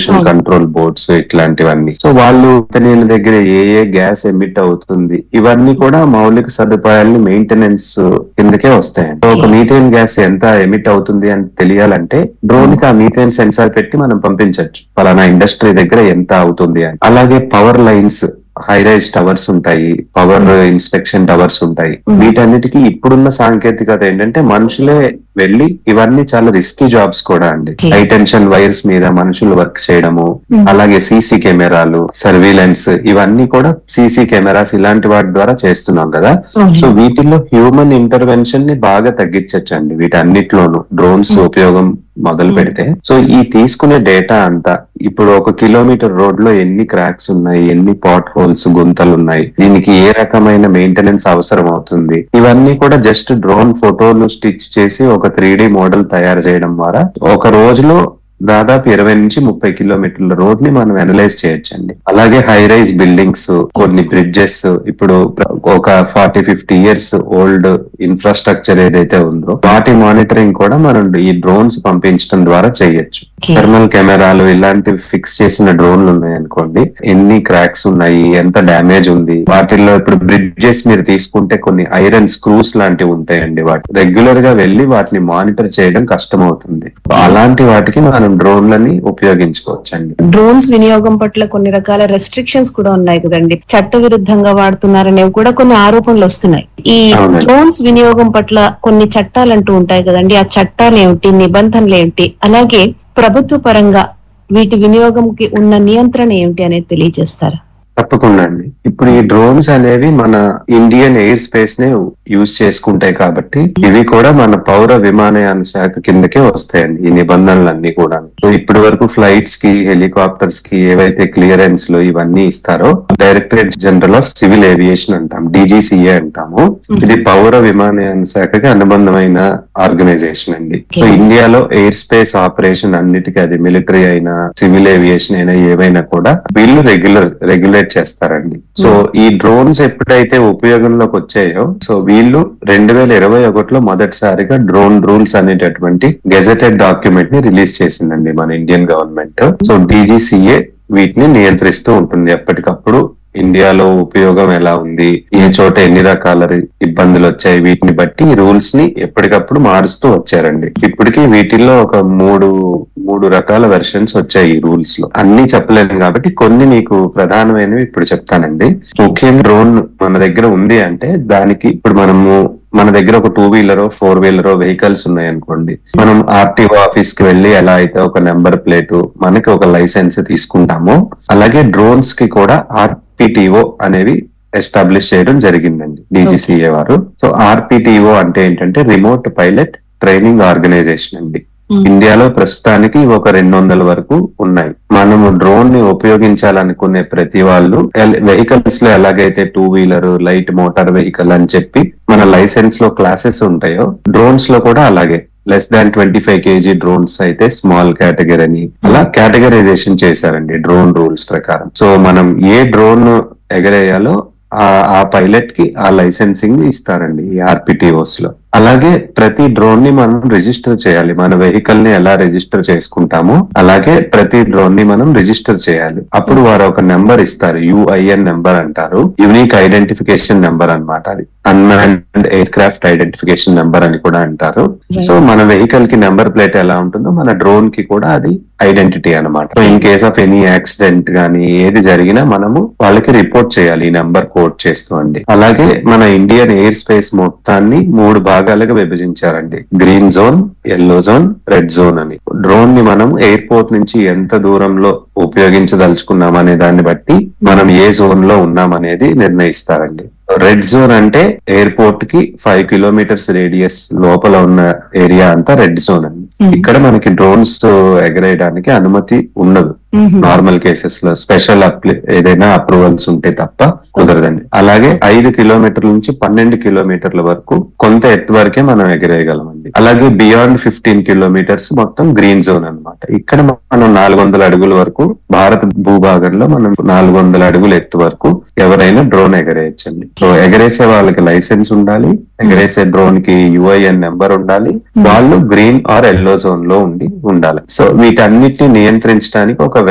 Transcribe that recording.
Pollution అవును. Control boards ఇట్లాంటివన్నీ so వాళ్ళు కంపెనీల దగ్గర ఏ ఏ గ్యాస్ ఎమిట్ అవుతుంది ఇవన్నీ కూడా మౌలిక సదుపాయాలని మెయింటెనెన్స్ కిందకే వస్తాయండి సో ఒక మీథేన్ గ్యాస్ ఎంత ఎమిట్ అవుతుంది అని తెలియాలంటే డ్రోన్ కి ఆ మీథేన్ సెన్సార్ పెట్టి మనం పంపించవచ్చు పలానా ఇండస్ట్రీ దగ్గర ఎంత అవుతుంది అని అలాగే power lines high rise towers ఉంటాయి పవర్ ఇన్స్పెక్షన్ టవర్స్ ఉంటాయి Mm. వీటన్నిటికీ ఇప్పుడున్న సాంకేతికత ఏంటంటే మనుషులే వెళ్ళి ఇవన్నీ చాలా రిస్కీ జాబ్స్ కూడా అండి Okay. హై టెన్షన్ వైర్స్ మీద మనుషులు వర్క్ చేయడము Mm. అలాగే సీసీ కెమెరాలు సర్వీలెన్స్ ఇవన్నీ కూడా సీసీ కెమెరాస్ ఇలాంటి వాటి ద్వారా చేస్తున్నాం కదా అవును. సో వీటిల్లో హ్యూమన్ ఇంటర్వెన్షన్ ని బాగా తగ్గించచ్చండి వీటన్నిటిలోనూ డ్రోన్స్ Mm. ఉపయోగం మొదలు Mm. పెడితే సో ఈ తీసుకునే డేటా అంతా ఇప్పుడు ఒక కిలోమీటర్ రోడ్ లో ఎన్ని క్రాక్స్ ఉన్నాయి ఎన్ని పాట్ హోల్స్ గుంతలు ఉన్నాయి దీనికి ఏ రకమైన మెయింటెనెన్స్ అవసరం అవుతుంది ఇవన్నీ కూడా జస్ట్ డ్రోన్ ఫోటోలు స్టిచ్ చేసి ఒక త్రీ మోడల్ తయారు చేయడం ద్వారా ఒక రోజులో దాదాపు ఇరవై నుంచి ముప్పై కిలోమీటర్ల రోడ్ ని మనం అనలైజ్ చేయొచ్చండి అలాగే హై రైజ్ బిల్డింగ్స్ కొన్ని బ్రిడ్జెస్ ఇప్పుడు ప్ర- ఒక forty fifty years old infrastructure ఏదైతే ఉందో వాటి మానిటరింగ్ కూడా మనం ఈ డ్రోన్స్ పంపించడం ద్వారా చేయొచ్చు Okay. థర్మల్ కెమెరాలు ఇలాంటివి ఫిక్స్ చేసిన డ్రోన్లు ఉన్నాయి అనుకోండి ఎన్ని క్రాక్స్ ఉన్నాయి ఎంత డ్యామేజ్ ఉంది వాటిల్లో ఇప్పుడు బ్రిడ్జెస్ మీరు తీసుకుంటే కొన్ని ఐరన్ స్క్రూస్ లాంటివి ఉంటాయండి వాటి రెగ్యులర్ గా వెళ్లి వాటిని మానిటర్ చేయడం కష్టం అవుతుంది అలాంటి వాటికి మనం డ్రోన్లని ఉపయోగించుకోవచ్చండి డ్రోన్స్ వినియోగం పట్ల కొన్ని రకాల రెస్ట్రిక్షన్స్ కూడా ఉన్నాయి కదండి చట్ట విరుద్ధంగా వాడుతున్నారనేవి కూడా కొన్ని ఆరోపణలు వస్తున్నాయి ఈ అవునండి. డ్రోన్స్ వినియోగం పట్ల కొన్ని చట్టాలు అంటూ ఉంటాయి కదండి ఆ చట్టాలు ఏమిటి నిబంధనలు ఏమిటి అలాగే ప్రభుత్వ పరంగా వీటి వినియోగంకి ఉన్న నియంత్రణ ఏమిటి అనేది తెలియజేస్తారా తప్పకుండా అండి ఇప్పుడు ఈ డ్రోన్స్ అనేవి మన ఇండియన్ ఎయిర్ స్పేస్ నే యూజ్ చేసుకుంటాయి కాబట్టి ఇవి కూడా మన పౌర విమానయాన శాఖ కిందకే వస్తాయండి ఈ నిబంధనలన్నీ కూడా సో ఇప్పటి వరకు ఫ్లైట్స్ కి హెలికాప్టర్స్ కి ఏవైతే క్లియరెన్స్ లో ఇవన్నీ ఇస్తారో directorate general of civil aviation అంటాం డీజీసీఏ అంటాము ఇది పౌర విమానయాన శాఖకి అనుబంధమైన ఆర్గనైజేషన్ అండి సో Okay. ఇండియాలో ఎయిర్ స్పేస్ ఆపరేషన్ అన్నిటికీ అది మిలిటరీ అయినా సివిల్ ఏవియేషన్ అయినా ఏవైనా కూడా వీళ్ళు రెగ్యులర్ రెగ్యులేట్ చేస్తారండి సో ఈ డ్రోన్స్ ఎప్పుడైతే ఉపయోగంలోకి వచ్చాయో సో వీళ్ళు రెండు వేల ఇరవై ఒకటిలో మొదటిసారిగా డ్రోన్ రూల్స్ అనేటటువంటి గెజెటెడ్ డాక్యుమెంట్ ని రిలీజ్ చేసిందండి మన ఇండియన్ గవర్నమెంట్ సో డీజీసీఏ వీటిని నియంత్రిస్తూ ఉంటుంది ఎప్పటికప్పుడు ఇండియాలో ఉపయోగం ఎలా ఉంది ఏ చోట ఎన్ని రకాల రి- ఇబ్బందులు వచ్చాయి వీటిని బట్టి ఈ రూల్స్ ని ఎప్పటికప్పుడు మారుస్తూ వచ్చారండి ఇప్పటికీ వీటిల్లో ఒక మూడు మూడు రకాల వెర్షన్స్ వచ్చాయి ఈ రూల్స్ లో అన్ని చెప్పలేను కాబట్టి కొన్ని మీకు ప్రధానమైనవి ఇప్పుడు చెప్తానండి ముఖ్యంగా డ్రోన్ మన దగ్గర ఉంది అంటే దానికి ఇప్పుడు మనము మన దగ్గర ఒక టూ వీలరో ఫోర్ వీలరో వెహికల్స్ ఉన్నాయి అనుకోండి మనం ఆర్టీఓ ఆఫీస్ కి వెళ్ళి ఎలా అయితే ఒక నెంబర్ ప్లేట్ మనకి ఒక లైసెన్స్ తీసుకుంటామో అలాగే డ్రోన్స్ కి కూడా ఆర్పిటిఓ అనేవి ఎస్టాబ్లిష్ చేయడం జరిగిందండి డీజీసీఏ వారు సో ఆర్పిటిఓ అంటే ఏంటంటే రిమోట్ పైలట్ ట్రైనింగ్ ఆర్గనైజేషన్ అండి ఇండియాలో ప్రస్తుతానికి ఒక రెండు వందల వరకు ఉన్నాయి మనము డ్రోన్ ని ఉపయోగించాలనుకునే ప్రతి వాళ్ళు వెహికల్స్ లో ఎలాగైతే two wheeler light motor vehicle అని చెప్పి మన లైసెన్స్ లో క్లాసెస్ ఉంటాయో డ్రోన్స్ లో కూడా అలాగే less than twenty five KG drones అయితే స్మాల్ కేటగిరీ అని అలా కేటగరైజేషన్ చేశారండి డ్రోన్ రూల్స్ ప్రకారం సో మనం ఏ డ్రోన్ ఎగరేయాలో ఆ ఆ పైలట్ కి ఆ లైసెన్సింగ్ ఇస్తారండి ఈ ఆర్పిటిఓస్ లో అలాగే ప్రతి డ్రోన్ ని మనం రిజిస్టర్ చేయాలి మన వెహికల్ ని ఎలా రిజిస్టర్ చేసుకుంటామో అలాగే ప్రతి డ్రోన్ ని మనం రిజిస్టర్ చేయాలి అప్పుడు వారు ఒక నెంబర్ ఇస్తారు యుఐఎన్ నెంబర్ అంటారు యునిక్ ఐడెంటిఫికేషన్ నెంబర్ అన్నమాట అది unmanned aircraft identification number అని కూడా అంటారు Right. సో మన వెహికల్ కి నెంబర్ ప్లేట్ ఎలా ఉంటుందో మన డ్రోన్ కి కూడా అది ఐడెంటిటీ అనమాట so in case of any accident గానీ ఏది జరిగినా మనము వాళ్ళకి రిపోర్ట్ చేయాలి ఈ నెంబర్ కోడ్ చేస్తూ అండి అలాగే మన ఇండియన్ ఎయిర్ స్పేస్ మొత్తాన్ని మూడు భాగాలుగా విభజించారండి green zone yellow zone red zone అని డ్రోన్ ని మనం ఎయిర్పోర్ట్ నుంచి ఎంత దూరంలో ఉపయోగించదలుచుకున్నాం అనే దాన్ని బట్టి మనం ఏ జోన్ లో ఉన్నాం అనేది నిర్ణయిస్తారండి రెడ్ జోన్ అంటే ఎయిర్పోర్ట్ కి ఫైవ్ కిలోమీటర్స్ రేడియస్ లోపల ఉన్న ఏరియా అంతా రెడ్ జోన్ అండి Mhm. ఇక్కడ మనకి డ్రోన్స్ ఎగరేయడానికి అనుమతి ఉండదు మ్మ్. నార్మల్ కేసెస్ లో స్పెషల్ అప్లి ఏదైనా అప్రూవల్స్ ఉంటే తప్ప కుదరదండి అలాగే ఐదు కిలోమీటర్ల నుంచి పన్నెండు కిలోమీటర్ల వరకు కొంత ఎత్తు వరకే మనం ఎగరేయగలమండి అలాగే బియాండ్ ఫిఫ్టీన్ కిలోమీటర్స్ మొత్తం గ్రీన్ జోన్ అన్నమాట ఇక్కడ మనం నాలుగు వందల అడుగుల వరకు భారత భూభాగంలో మనం నాలుగు వందల అడుగుల ఎత్తు వరకు ఎవరైనా డ్రోన్ ఎగరేయచ్చండి సో ఎగరేసే వాళ్ళకి లైసెన్స్ ఉండాలి ఎగరేసే డ్రోన్ కి యుఐఎన్ నెంబర్ ఉండాలి వాళ్ళు గ్రీన్ ఆర్ ఎల్లో జోన్ లో ఉండి ఉండాలి సో వీటన్నిటిని నియంత్రించడానికి ఒక